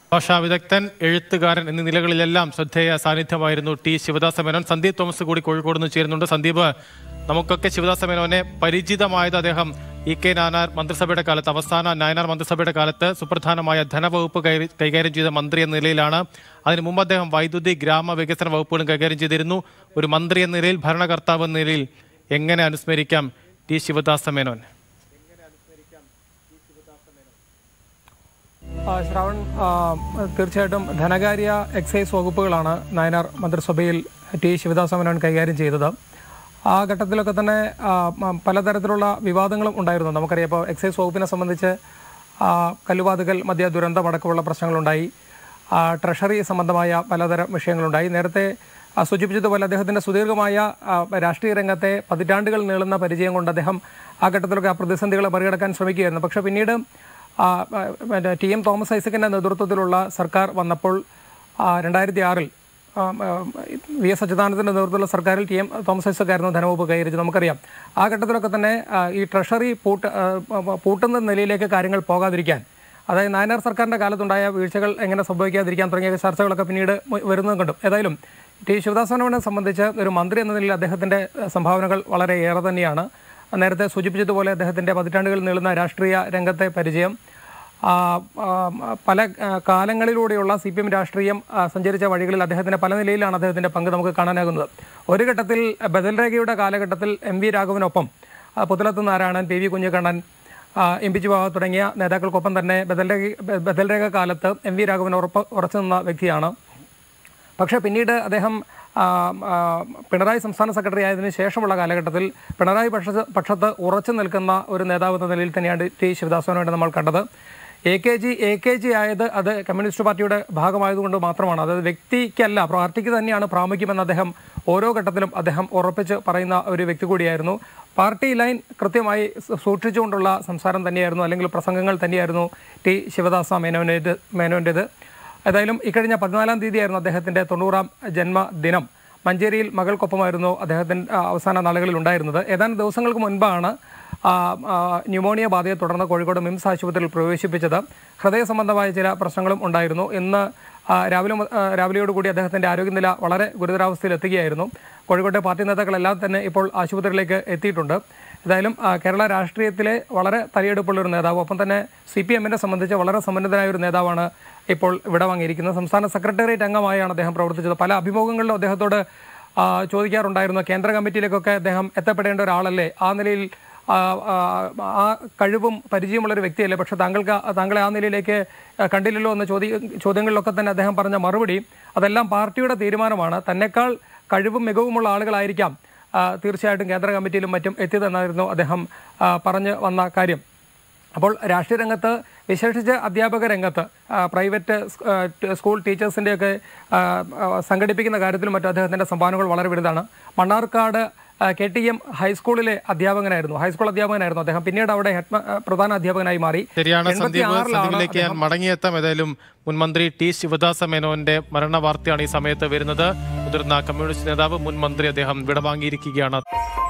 ഭാഷാ വിദഗ്ധൻ എഴുത്തുകാരൻ എന്നീ നിലകളിലെല്ലാം ശ്രദ്ധേയ സാന്നിധ്യമായിരുന്നു ടി ശിവദാസ മേനോൻ സന്ദീപ് തോമസ് കൂടി കോഴിക്കോട് നിന്ന് ചേരുന്നുണ്ട് സന്ദീപ് നമുക്കൊക്കെ ശിവദാസ മേനോനെ പരിചിതമായത് അദ്ദേഹം ഇ കെ നാനാർ മന്ത്രിസഭയുടെ കാലത്ത് അവസാന നായനാർ മന്ത്രിസഭയുടെ കാലത്ത് സുപ്രധാനമായ ധനവകുപ്പ് കൈ- കൈകാര്യം ചെയ്ത മന്ത്രി എന്ന നിലയിലാണ് അതിനു മുമ്പ് അദ്ദേഹം വൈദ്യുതി ഗ്രാമവികസന വകുപ്പുകളും കൈകാര്യം ചെയ്തിരുന്നു ഒരു മന്ത്രി എന്ന നിലയിൽ ഭരണകർത്താവ് എന്ന നിലയിൽ എങ്ങനെ അനുസ്മരിക്കാം ടി ശിവദാസ മേനോൻ ആ, ശ്രാവൺ ആ, തീർച്ചയായിട്ടും ധനകാര്യ എക്സൈസ് വകുപ്പുകളാണ് നയനാർ മന്ത്രിസഭയിൽ ടി ശിവദാസ മേനോൻ കൈകാര്യം ചെയ്തത് ആ ഘട്ടത്തിലൊക്കെ തന്നെ ആ, മ- പലതരത്തിലുള്ള വിവാദങ്ങളും ഉണ്ടായിരുന്നു നമുക്കറിയാം ഇപ്പോൾ എക്സൈസ് വകുപ്പിനെ സംബന്ധിച്ച് ആ, കല്ലുവാതുകൽ മദ്യ ദുരന്തമടക്കമുള്ള പ്രശ്നങ്ങളുണ്ടായി ആ, ട്രഷറി സംബന്ധമായ പലതരം വിഷയങ്ങളുണ്ടായി നേരത്തെ ആ, സൂചിപ്പിച്ചതുപോലെ അദ്ദേഹത്തിൻ്റെ സുദീർഘമായ ആ, രാഷ്ട്രീയ രംഗത്തെ പതിറ്റാണ്ടുകൾ നീളുന്ന പരിചയം കൊണ്ട് അദ്ദേഹം ആ ഘട്ടത്തിലൊക്കെ ആ പ്രതിസന്ധികളെ മറികടക്കാൻ ശ്രമിക്കുകയായിരുന്നു പക്ഷേ പിന്നീട് ആ, ആ, മറ്റേ ടി എം തോമസ് ഐസക്കിൻ്റെ നേതൃത്വത്തിലുള്ള സർക്കാർ വന്നപ്പോൾ രണ്ടായിരത്തി ആറിൽ വി എസ് അച്യുതാനന്ദൻ്റെ നേതൃത്വത്തിലുള്ള സർക്കാരിൽ ടി എം തോമസ് ഐസക്കായിരുന്നു ധനവകുപ്പ് കൈവരിച്ചത് നമുക്കറിയാം ആ ഘട്ടത്തിലൊക്കെ തന്നെ ആ, ഈ ട്രഷറി പൂട്ട് ആ, ആ, പൂട്ടുന്ന നിലയിലേക്ക് കാര്യങ്ങൾ പോകാതിരിക്കാൻ അതായത് നായനാർ സർക്കാരിൻ്റെ കാലത്തുണ്ടായ വീഴ്ചകൾ എങ്ങനെ സംഭവിക്കാതിരിക്കാൻ തുടങ്ങിയ ചർച്ചകളൊക്കെ പിന്നീട് മു- വരുന്നത് കണ്ടും ഏതായാലും ടി ശിവദാസനോനെ സംബന്ധിച്ച് ഒരു മന്ത്രി എന്ന നിലയിൽ അദ്ദേഹത്തിൻ്റെ സംഭാവനകൾ വളരെ ഏറെ തന്നെയാണ് നേരത്തെ സൂചിപ്പിച്ചതുപോലെ അദ്ദേഹത്തിൻ്റെ പതിറ്റാണ്ടുകൾ നീളുന്ന രാഷ്ട്രീയ രംഗത്തെ പരിചയം ആ, ആ, പല ആ, കാലങ്ങളിലൂടെയുള്ള സി പി എം രാഷ്ട്രീയം ആ, സഞ്ചരിച്ച വഴികളിൽ അദ്ദേഹത്തിൻ്റെ പല നിലയിലാണ് അദ്ദേഹത്തിൻ്റെ പങ്ക് നമുക്ക് കാണാനാകുന്നത് ഒരു ഘട്ടത്തിൽ ബദൽരേഖയുടെ കാലഘട്ടത്തിൽ എം വി രാഘവനൊപ്പം ആ, പുത്തലത്ത് നാരായണൻ പി വി കുഞ്ഞിക്കണ്ണൻ ആ, എം പി ബാബ തുടങ്ങിയ നേതാക്കൾക്കൊപ്പം തന്നെ ബദൽരേഖ ബദൽരേഖ കാലത്ത് എം വി രാഘവൻ ഉറപ്പ് ഉറച്ചു നിന്ന വ്യക്തിയാണ് പക്ഷേ പിന്നീട് അദ്ദേഹം ആ, ആ, പിണറായി സംസ്ഥാന സെക്രട്ടറി ആയതിനു ശേഷമുള്ള കാലഘട്ടത്തിൽ പിണറായി പക്ഷ പക്ഷത്ത് ഉറച്ചു നിൽക്കുന്ന ഒരു നേതാവ് എന്ന നിലയിൽ തന്നെയാണ് ടി ശിവദാസനോട് നമ്മൾ കണ്ടത് A K G A K G ആയത് അത് കമ്മ്യൂണിസ്റ്റ് പാർട്ടിയുടെ ഭാഗമായതുകൊണ്ട് മാത്രമാണ് അതായത് വ്യക്തിക്കല്ല പാർട്ടിക്ക് തന്നെയാണ് പ്രാമുഖ്യമെന്ന് അദ്ദേഹം ഓരോ ഘട്ടത്തിലും അദ്ദേഹം ഉറപ്പിച്ച് പറയുന്ന ഒരു വ്യക്തി കൂടിയായിരുന്നു പാർട്ടി ലൈൻ കൃത്യമായി സൂ- സൂക്ഷിച്ചുകൊണ്ടുള്ള സംസാരം തന്നെയായിരുന്നു അല്ലെങ്കിൽ പ്രസംഗങ്ങൾ തന്നെയായിരുന്നു ടി ശിവദാസ മേനോൻ്റേത് മേനോൻ്റേത് ഏതായാലും ഇക്കഴിഞ്ഞ പതിനാലാം തീയതിയായിരുന്നു അദ്ദേഹത്തിൻ്റെ തൊണ്ണൂറാം ജന്മദിനം മഞ്ചേരിയിൽ മകൾക്കൊപ്പമായിരുന്നു അദ്ദേഹത്തിൻ്റെ ആ, അവസാന നാളുകളിൽ ഉണ്ടായിരുന്നത് ഏതാനും ദിവസങ്ങൾക്ക് മുൻപാണ് ആ, ആ, ന്യൂമോണിയ ബാധയെ തുടർന്ന് കോഴിക്കോട് മിംസ് ആശുപത്രിയിൽ പ്രവേശിപ്പിച്ചത് ഹൃദയ സംബന്ധമായ ചില പ്രശ്നങ്ങളും ഉണ്ടായിരുന്നു ഇന്ന് ആ, രാവിലെ മു- ആ, രാവിലെയോടുകൂടി അദ്ദേഹത്തിൻ്റെ ആരോഗ്യനില വളരെ ഗുരുതരാവസ്ഥയിൽ എത്തുകയായിരുന്നു കോഴിക്കോട്ടെ പാർട്ടി നേതാക്കളെല്ലാം തന്നെ ഇപ്പോൾ ആശുപത്രിയിലേക്ക് എത്തിയിട്ടുണ്ട് ഏതായാലും ആ, കേരള രാഷ്ട്രീയത്തിലെ വളരെ തലയെടുപ്പുള്ള ഒരു നേതാവ് ഒപ്പം തന്നെ സി പി എമ്മിനെ സംബന്ധിച്ച് വളരെ സമ്പന്നനായ ഒരു നേതാവാണ് ഇപ്പോൾ ഇവിടെ വാങ്ങിയിരിക്കുന്നത് സംസ്ഥാന സെക്രട്ടേറിയറ്റ് അംഗമായാണ് അദ്ദേഹം പ്രവർത്തിച്ചത് പല അഭിമുഖങ്ങളിലും അദ്ദേഹത്തോട് ആ, ചോദിക്കാറുണ്ടായിരുന്നു കേന്ദ്ര കമ്മിറ്റിയിലേക്കൊക്കെ അദ്ദേഹം എത്തപ്പെടേണ്ട ഒരാളല്ലേ ആ നിലയിൽ ആ, ആ, ആ കഴിവും പരിചയമുള്ള ഒരു വ്യക്തിയല്ലേ പക്ഷെ താങ്കൾക്ക് ആ- താങ്കളെ ആ നിലയിലേക്ക് ആ, കണ്ടില്ലല്ലോ എന്ന ചോദ്യ ചോദ്യങ്ങളിലൊക്കെ തന്നെ അദ്ദേഹം പറഞ്ഞ മറുപടി അതെല്ലാം പാർട്ടിയുടെ തീരുമാനമാണ് തന്നെക്കാൾ കഴിവും മികവുമുള്ള ആളുകളായിരിക്കാം ആ, തീർച്ചയായിട്ടും കേന്ദ്ര കമ്മിറ്റിയിലും മറ്റും എത്തിയതെന്നായിരുന്നു അദ്ദേഹം ആ, പറഞ്ഞു വന്ന കാര്യം അപ്പോൾ രാഷ്ട്രീയ രംഗത്ത് വിശേഷിച്ച് അധ്യാപക രംഗത്ത് ആ, പ്രൈവറ്റ് സ്- ആ, ട് സ്കൂൾ ടീച്ചേഴ്സിൻ്റെയൊക്കെ ആ, ആ, സംഘടിപ്പിക്കുന്ന കാര്യത്തിലും മറ്റും അദ്ദേഹത്തിൻ്റെ സംഭാവനകൾ വളരെ വലുതാണ് മണ്ണാർക്കാട് ആ, കെ ടി എം ഹൈസ്കൂളിലെ അധ്യാപകനായിരുന്നു ഹൈസ്കൂൾ അധ്യാപകനായിരുന്നു അദ്ദേഹം പിന്നീട് അവിടെ ഹെഡ് മ- ആ, പ്രധാന അധ്യാപകനായി മാറി ശരിയാണ് സന്ദീപ് 86 ലാണ് സന്ദീപിലേക്ക് ഞാൻ മടങ്ങിയെത്താം ഏതായാലും മുൻ മന്ത്രി ടി ശിവദാസ മേനോന്റെ മരണ വാർത്തയാണ് ഈ സമയത്ത് വരുന്നത് മുതിർന്ന കമ്മ്യൂണിസ്റ്റ് നേതാവ് മുൻ മന്ത്രി അദ്ദേഹം വിടവാങ്ങിയിരിക്കുകയാണ്